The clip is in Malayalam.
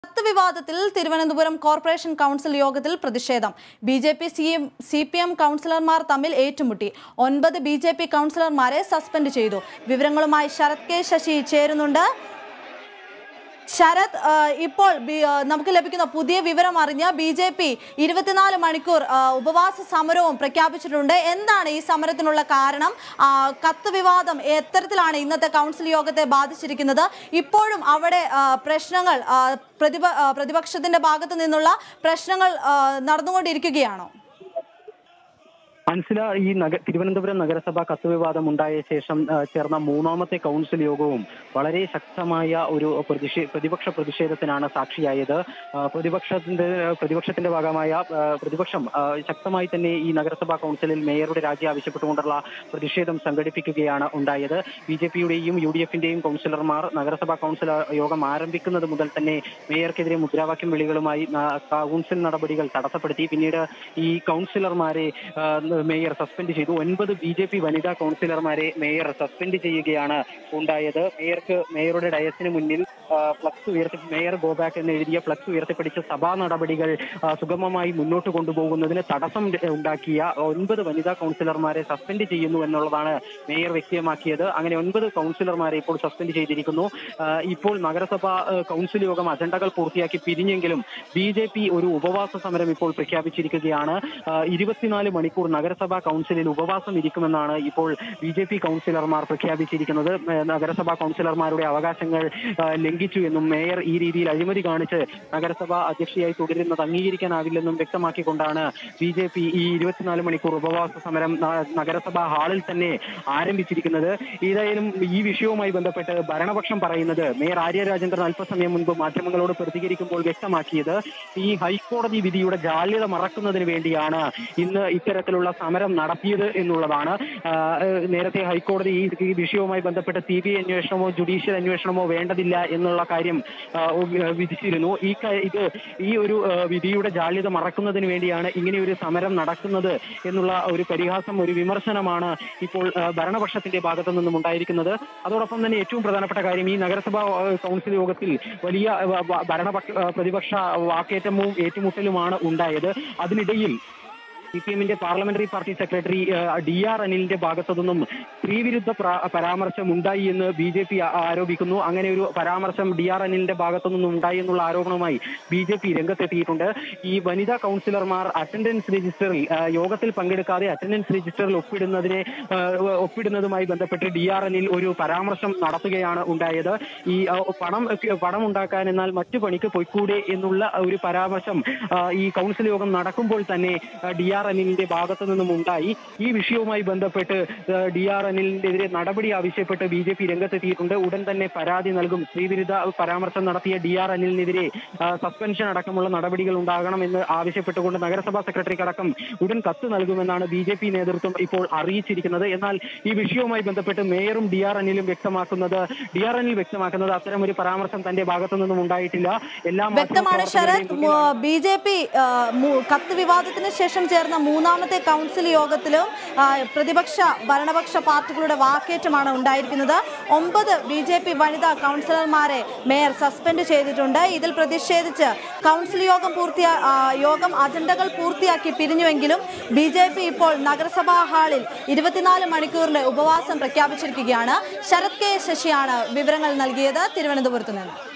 കത്ത് വിവാദത്തിൽ തിരുവനന്തപുരം കോർപ്പറേഷൻ കൗൺസിൽ യോഗത്തിൽ പ്രതിഷേധം B J P C M C P M കൗൺസിലർമാർ തമ്മിൽ ഏറ്റുമുട്ടി ഒൻപത് ബി ജെ പി കൗൺസിലർമാരെ സസ്പെൻഡ് ചെയ്തു വിവരങ്ങളുമായി ശരത് കെ ശശി ചേരുന്നുണ്ട് ശരത് ആ, ഇപ്പോൾ ബി- ആ, നമുക്ക് ലഭിക്കുന്ന പുതിയ വിവരം അറിഞ്ഞ ബി ജെ പി ഇരുപത്തിനാല് മണിക്കൂർ ആ, ഉപവാസ സമരവും പ്രഖ്യാപിച്ചിട്ടുണ്ട് എന്താണ് ഈ സമരത്തിനുള്ള കാരണം ആ, കത്ത് വിവാദം എത്തരത്തിലാണ് ഇന്നത്തെ കൗൺസിൽ യോഗത്തെ ബാധിച്ചിരിക്കുന്നത് ഇപ്പോഴും അവിടെ ആ, പ്രശ്നങ്ങൾ ആ, പ്രതിപ ആ, പ്രതിപക്ഷത്തിന്റെ ഭാഗത്തു നിന്നുള്ള പ്രശ്നങ്ങൾ ആ, നടന്നുകൊണ്ടിരിക്കുകയാണോ അൻസില ഈ നഗ തിരുവനന്തപുരം നഗരസഭ കത്ത് വിവാദം ഉണ്ടായ ശേഷം ആ, ചേർന്ന മൂന്നാമത്തെ കൗൺസിൽ യോഗവും വളരെ ശക്തമായ ഒരു പ്രതിഷേ പ്രതിപക്ഷ പ്രതിഷേധത്തിനാണ് സാക്ഷിയായത് ആ, പ്രതിപക്ഷത്തിന്റെ പ്രതിപക്ഷത്തിന്റെ ഭാഗമായ ആ, പ്രതിപക്ഷം ആ, ശക്തമായി തന്നെ ഈ നഗരസഭാ കൗൺസിലിൽ മേയറുടെ രാജി ആവശ്യപ്പെട്ടുകൊണ്ടുള്ള പ്രതിഷേധം സംഘടിപ്പിക്കുകയാണ് ഉണ്ടായത് ബി ജെ പിയുടെയും യു ഡി എഫിന്റെയും കൗൺസിലർമാർ നഗരസഭാ കൗൺസിൽ യോഗം ആരംഭിക്കുന്നത് മുതൽ തന്നെ മേയർക്കെതിരെ മുദ്രാവാക്യം വിളികളുമായി ആ, കൗൺസിൽ നടപടികൾ തടസ്സപ്പെടുത്തി പിന്നീട് ഈ കൗൺസിലർമാരെ ആ, മേയർ സസ്പെൻഡ് ചെയ്തു ഒൻപത് ബി ജെ പി വനിതാ കൗൺസിലർമാരെ മേയർ സസ്പെൻഡ് ചെയ്യുകയാണ് ഉണ്ടായത് മേയർക്ക് മേയറുടെ ഡയസിന് മുന്നിൽ ആ, ഫ്ലക്സ് ഉയർത്തി മേയർ ഗോബാക്ക് എന്ന് എഴുതിയ ഫ്ലക്സ് ഉയർത്തിപ്പിടിച്ച് സഭാ നടപടികൾ ആ, സുഗമമായി മുന്നോട്ട് കൊണ്ടുപോകുന്നതിന് തടസ്സം ഉണ്ടാക്കിയ ഒൻപത് വനിതാ കൗൺസിലർമാരെ സസ്പെൻഡ് ചെയ്യുന്നു എന്നുള്ളതാണ് മേയർ വ്യക്തമാക്കിയത് അങ്ങനെ ഒൻപത് കൗൺസിലർമാരെ ഇപ്പോൾ സസ്പെൻഡ് ചെയ്തിരിക്കുന്നു ആ, ഇപ്പോൾ നഗരസഭ ആ, കൗൺസിൽ യോഗം അജണ്ടകൾ പൂർത്തിയാക്കി പിരിഞ്ഞെങ്കിലും ബി ജെ പി ഒരു ഉപവാസ സമരം ഇപ്പോൾ പ്രഖ്യാപിച്ചിരിക്കുകയാണ് ആ, ഇരുപത്തിനാല് മണിക്കൂർ നഗരസഭാ കൗൺസിലിൽ ഉപവാസം ഇരിക്കുമെന്നാണ് ഇപ്പോൾ ബി ജെ പി കൗൺസിലർമാർ പ്രഖ്യാപിച്ചിരിക്കുന്നത് ഏ, നഗരസഭാ കൗൺസിലർമാരുടെ അവകാശങ്ങൾ ആ, ലംഘിച്ചു എന്നും മേയർ ഈ രീതിയിൽ അഴിമതി കാണിച്ച് നഗരസഭ അധ്യക്ഷയായി തുടരുന്നത് അംഗീകരിക്കാനാവില്ലെന്നും വ്യക്തമാക്കിക്കൊണ്ടാണ് ബി ജെ പി ഈ ഇരുപത്തിനാല് മണിക്കൂർ ഉപവാസ സമരം ന- നഗരസഭാ ഹാളിൽ തന്നെ ആരംഭിച്ചിരിക്കുന്നത് ഏതായാലും ഈ വിഷയവുമായി ബന്ധപ്പെട്ട് ഭരണപക്ഷം പറയുന്നത് മേയർ ആര്യ രാജേന്ദ്രൻ അല്പസമയം മുൻപ് മാധ്യമങ്ങളോട് പ്രതികരിക്കുമ്പോൾ വ്യക്തമാക്കിയത് ഈ ഹൈക്കോടതി വിധിയുടെ ജാള്യത മറക്കുന്നതിന് വേണ്ടിയാണ് ഇന്ന് ഇത്തരത്തിലുള്ള സമരം നടത്തിയത് എന്നുള്ളതാണ് ആ, ഏഹ്, നേരത്തെ ഹൈക്കോടതി ഈ ഈ വിഷയവുമായി ബന്ധപ്പെട്ട് സി ബി ഐ അന്വേഷണമോ ജുഡീഷ്യൽ അന്വേഷണമോ വേണ്ടതില്ല എന്നുള്ള കാര്യം ആ, ഉ- വിധിച്ചിരുന്നു ഈ ക- ഇത് ഈ ഒരു ആ, വിധിയുടെ ജാള്യത മറക്കുന്നതിന് വേണ്ടിയാണ് ഇങ്ങനെ ഒരു സമരം നടക്കുന്നത് എന്നുള്ള ഒരു പരിഹാസം ഒരു വിമർശനമാണ് ഇപ്പോൾ ആ, ഭരണപക്ഷത്തിന്റെ ഭാഗത്തു നിന്നും ഉണ്ടായിരിക്കുന്നത് അതോടൊപ്പം തന്നെ ഏറ്റവും പ്രധാനപ്പെട്ട കാര്യം ഈ നഗരസഭാ ആ, കൗൺസിൽ യോഗത്തിൽ വലിയ ആ, വ- ഭരണപക്ഷ ആ, പ്രതിപക്ഷ വാക്കേറ്റവും ഏറ്റുമുട്ടലുമാണ് ഉണ്ടായത് അതിനിടയിൽ സി പി എമ്മിന്റെ parliamentary party secretary D R അനിലിന്റെ ഭാഗത്തു നിന്നും സ്ത്രീവിരുദ്ധ പ്ര- പരാമർശം ഉണ്ടായി എന്ന് ബി ജെ പി ആരോപിക്കുന്നു അങ്ങനെ ഒരു പരാമർശം ഡി ആർ അനിലിന്റെ ഭാഗത്തു നിന്നും ഉണ്ടായി എന്നുള്ള ആരോപണവുമായി ബി ജെ പി രംഗത്തെത്തിയിട്ടുണ്ട് ഈ വനിതാ കൗൺസിലർമാർ അറ്റൻഡൻസ് രജിസ്റ്ററിൽ ആ, യോഗത്തിൽ പങ്കെടുക്കാതെ അറ്റൻഡൻസ് രജിസ്റ്ററിൽ ഒപ്പിടുന്നതിനെ ആ, ഒപ്പിടുന്നതുമായി ബന്ധപ്പെട്ട് ഡി ആർ അനിൽ ഒരു പരാമർശം നടത്തുകയാണ് ഉണ്ടായത് ഈ ആ, പണം പണം ഉണ്ടാക്കാൻ എന്നാൽ മറ്റു പണിക്ക് പൊയ്ക്കൂടെ എന്നുള്ള ഒരു പരാമർശം ആ, ഈ കൗൺസിൽ യോഗം നടക്കുമ്പോൾ തന്നെ ഡി ആർ അനിലിന്റെ ഭാഗത്തു നിന്നും ഉണ്ടായി ഈ വിഷയവുമായി ബന്ധപ്പെട്ട് ഡി ആർ അനിലിനെതിരെ നടപടി ആവശ്യപ്പെട്ട് ബി ജെ പി രംഗത്തെത്തിയിട്ടുണ്ട് ഉടൻ തന്നെ പരാതി നൽകും സ്ത്രീവിരുദ്ധ പരാമർശം നടത്തിയ ഡി ആർ അനിലിനെതിരെ ആ, സസ്പെൻഷൻ അടക്കമുള്ള നടപടികൾ ഉണ്ടാകണമെന്ന് ആവശ്യപ്പെട്ടുകൊണ്ട് നഗരസഭാ സെക്രട്ടറിക്ക് അടക്കം ഉടൻ കത്ത് നൽകുമെന്നാണ് ബി ജെ പി നേതൃത്വം ഇപ്പോൾ അറിയിച്ചിരിക്കുന്നത് എന്നാൽ ഈ വിഷയവുമായി ബന്ധപ്പെട്ട് മേയറും ഡി ആർ അനിലും വ്യക്തമാക്കുന്നത് ഡി ആർ അനിൽ വ്യക്തമാക്കുന്നത് അത്തരം ഒരു പരാമർശം തന്റെ ഭാഗത്തു നിന്നും ഉണ്ടായിട്ടില്ല എല്ലാ വ്യക്തമാണ് ശരത് മാധ്യമപ്രവർത്തകരുടെയും മുന്നിലാണ് ബി ജെ പി കത്ത് വിവാദത്തിന് ശേഷം ചേർന്ന മൂന്നാമത്തെ കൗൺസിൽ യോഗത്തിലും ആ, പ്രതിപക്ഷ ഭരണപക്ഷ പാർട്ടികളുടെ വാക്കേറ്റമാണ് ഉണ്ടായിരിക്കുന്നത് ഒമ്പത് ബി ജെ പി വനിതാ കൗൺസിലർമാരെ മേയർ സസ്പെൻഡ് ചെയ്തിട്ടുണ്ട് ഇതിൽ പ്രതിഷേധിച്ച് കൗൺസിൽ യോഗം പൂർത്തിയാ ആ, യോഗം അജണ്ടകൾ പൂർത്തിയാക്കി പിരിഞ്ഞുവെങ്കിലും ബി ജെ പി ഇപ്പോൾ നഗരസഭാ ഹാളിൽ ഇരുപത്തിനാല് മണിക്കൂറിന്റെ ഉപവാസം പ്രഖ്യാപിച്ചിരിക്കുകയാണ് ശരത് കെ ശശിയാണ് വിവരങ്ങൾ നൽകിയത് തിരുവനന്തപുരത്ത് നിന്ന്